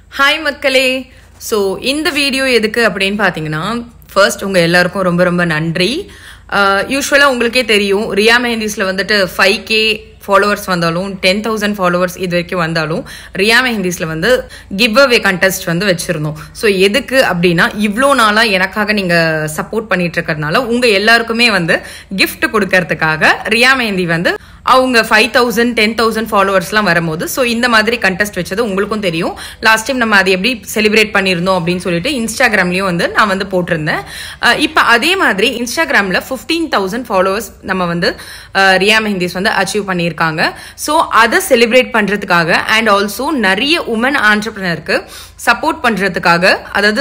hi மக்களே so இந்த video எதுக்கு அப்படின்னு பார்த்தீங்கன்னா ஃபர்ஸ்ட் உங்கள் எல்லாருக்கும் ரொம்ப ரொம்ப நன்றி யூஸ்வலாக உங்களுக்கே தெரியும் ரியா மெஹந்திஸில் வந்துட்டு ஃபைவ் கே ஃபாலோவர்ஸ் வந்தாலும் டென் தௌசண்ட் ஃபாலோவர்ஸ் இது வரைக்கும் வந்தாலும் ரியா மெஹந்திஸில் வந்து கிவ் அவே கண்டெஸ்ட் வந்து வச்சுருந்தோம் ஸோ எதுக்கு அப்படின்னா இவ்வளோ நாளாக எனக்காக நீங்கள் சப்போர்ட் பண்ணிட்டு இருக்கிறதுனால உங்கள் எல்லாருக்குமே வந்து gift கொடுக்கறதுக்காக ரியா மெஹந்தி வந்து அவங்க ஃபைவ் தௌசண்ட் டென் தௌசண்ட் ஃபாலோவர்ஸ்லாம் வரும்போது ஸோ இந்த மாதிரி கண்டெஸ்ட் வச்சது உங்களுக்கும் தெரியும் லாஸ்ட் டைம் நம்ம அதை எப்படி செலிப்ரேட் பண்ணியிருந்தோம் அப்படின்னு சொல்லிட்டு இன்ஸ்டாகிராம்லயும் வந்து நான் வந்து போட்டிருந்தேன் அஹ் இப்போ அதே மாதிரி இன்ஸ்டாகிராமில் ஃபிஃப்டீன் தௌசண்ட் ஃபாலோவர்ஸ் நம்ம வந்து அஹ் ரியா மெஹந்திஸ் வந்து அச்சீவ் பண்ணியிருக்காங்க ஸோ அதை செலிப்ரேட் பண்ணுறதுக்காக அண்ட் ஆல்சோ நிறைய உமன் ஆண்டர்பிரினருக்கு சப்போர்ட் பண்ணுறதுக்காக அதாவது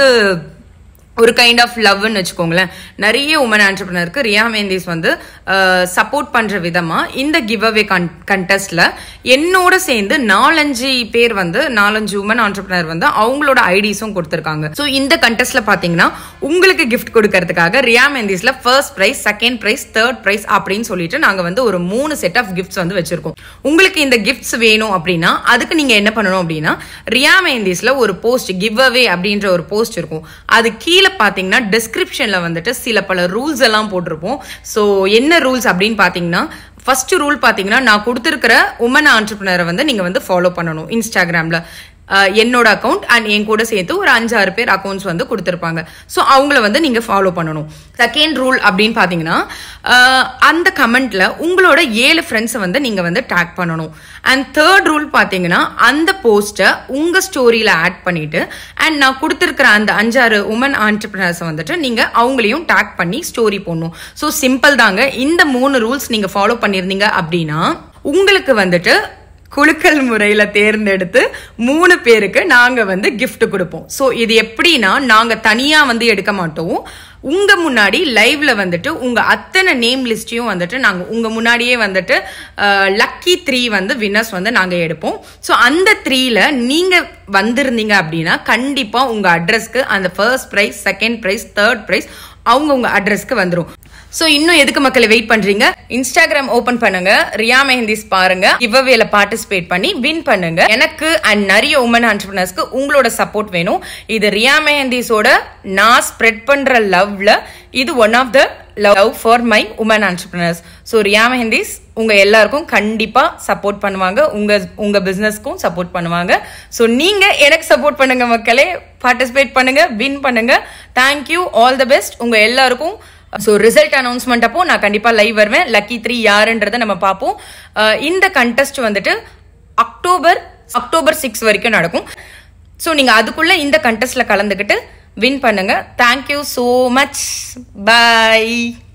ஒரு கைண்ட் ஆஃப் லவ்னு வச்சுக்கோங்களேன் நிறைய உமன் ஆண்டர்பிரினருக்கு ரியா மேந்திஸ் வந்து சப்போர்ட் பண்ற விதமா இந்த கிவ் அவே கண்டெஸ்ட்ல என்னோட சேர்ந்து நாலஞ்சு பேர் வந்து நாலஞ்சு உமன் ஆண்டர்பிரினர் வந்து அவங்களோட ஐடிஸும் கொடுத்துருக்காங்க ஸோ இந்த கண்டெஸ்ட்ல பாத்தீங்கன்னா உங்களுக்கு கிஃப்ட் கொடுக்கறதுக்காக ரியா மேந்திஸ்ல first prize second prize third prize அப்படின்னு சொல்லிட்டு நாங்க வந்து ஒரு மூணு செட் ஆஃப் கிஃப்ட்ஸ் வந்து வச்சிருக்கோம் உங்களுக்கு இந்த கிஃப்ட்ஸ் வேணும் அப்படின்னா அதுக்கு நீங்க என்ன பண்ணணும் அப்படின்னா ரியா மேந்திஸ்ல ஒரு போஸ்ட் கிவ் அவே அப்படின்ற ஒரு போஸ்ட் இருக்கும் அது கீழே பாத்தீங்கன்னா டிஸ்கிரிப்ஷன்ல வந்துட்டு சில பல ரூல்ஸ் எல்லாம் போட்டிருப்போம் ஸோ என்ன ரூல்ஸ் அப்படின்னு பாத்தீங்கன்னா ஃபர்ஸ்ட் ரூல் பாத்தீங்கன்னா நான் கொடுத்துருக்கிற உமன் ஆண்டர்பிரினரை வந்து நீங்க வந்து ஃபாலோ பண்ணணும் இன்ஸ்டாகிராம்ல அஹ் என்னோட அக்கௌண்ட் அண்ட் என் கூட சேர்த்து ஒரு அஞ்சாறு பேர் அக்கௌண்ட்ஸ் வந்து கொடுத்துருப்பாங்க ஸோ அவங்கள வந்து நீங்க ஃபாலோ பண்ணணும் செகண்ட் ரூல் அப்படின்னு பாத்தீங்கன்னா அஹ் அந்த கமெண்ட்ல உங்களோட ஏழு ஃப்ரெண்ட்ஸை வந்து நீங்க வந்து டேக் பண்ணணும் அண்ட் தேர்ட் ரூல் பாத்தீங்கன்னா அந்த போஸ்ட்டை உங்க ஸ்டோரியில ஆட் பண்ணிட்டு அண்ட் நான் கொடுத்துருக்கிற அந்த அஞ்சாறு உமன் ஆண்டர்பிரினர்ஸை வந்துட்டு நீங்க அவங்களையும் டேக் பண்ணி ஸ்டோரி போடணும் ஸோ சிம்பிள் தாங்க இந்த மூணு ரூல்ஸ் நீங்க ஃபாலோ பண்ணியிருந்தீங்க அப்படின்னா உங்களுக்கு வந்துட்டு குலுக்கல் முறையில தேர்ந்தெடுத்து மூணு பேருக்கு நாங்க வந்து gift கொடுப்போம் ஸோ இது எப்படின்னா நாங்க தனியா வந்து எடுக்க மாட்டோம் உங்க முன்னாடி லைவ்ல வந்துட்டு உங்க அத்தனை நேம் லிஸ்டையும் வந்துட்டு நாங்க உங்க முன்னாடியே வந்துட்டு லக்கி த்ரீ வந்து வின்னர்ஸ் வந்து நாங்க எடுப்போம் ஸோ அந்த த்ரீல நீங்க வந்திருந்தீங்க அப்படின்னா கண்டிப்பா உங்க அட்ரஸ்க்கு அந்த first prize second prize third prize அவங்க உங்க அட்ரஸ்க்கு வந்துரும் சோ இன்னும் எதுக்கு மக்களை வெயிட் பண்றீங்க இன்ஸ்டாகிராம் ஓபன் பண்ணுங்க ரியா மெஹந்திஸ் பாருங்க கிவ்அவேல பார்ட்டிசிபேட் பண்ணி வின் பண்ணுங்க எனக்கு அண்ட் நிறைய உமன் ஆண்டர்பிரினர்ஸ்க்கு உங்களோட சப்போர்ட் வேணும் இது ரியா மெஹந்திஸோட நான் ஸ்ப்ரெட் பண்ற லவ்ல இது one of the love for my woman entrepreneurs so Riya Mehndis உங்க எல்லாருக்கும் கண்டிப்பா சப்போர்ட் பண்ணுவாங்க உங்க உங்க பிசினஸ்க்கும் சப்போர்ட் பண்ணுவாங்க ஸோ நீங்க எனக்கு சப்போர்ட் பண்ணுங்க மக்களே பார்ட்டிசிபேட் பண்ணுங்க வின் பண்ணுங்க தேங்க்யூ ஆல் த பெஸ்ட் உங்க எல்லாருக்கும் ஸோ ரிசல்ட் அனௌன்ஸ்மெண்ட் அப்போ நான் கண்டிப்பா லைவ் வருவேன் லக்கி த்ரீ யாருன்றதை நம்ம பார்ப்போம் அஹ் இந்த கண்டெஸ்ட் வந்துட்டு அக்டோபர் அக்டோபர் சிக்ஸ் வரைக்கும் நடக்கும் ஸோ நீங்க அதுக்குள்ள இந்த கண்டெஸ்ட்ல கலந்துக்கிட்டு வின் பண்ணுங்க தேங்க்யூ ஸோ மச் பை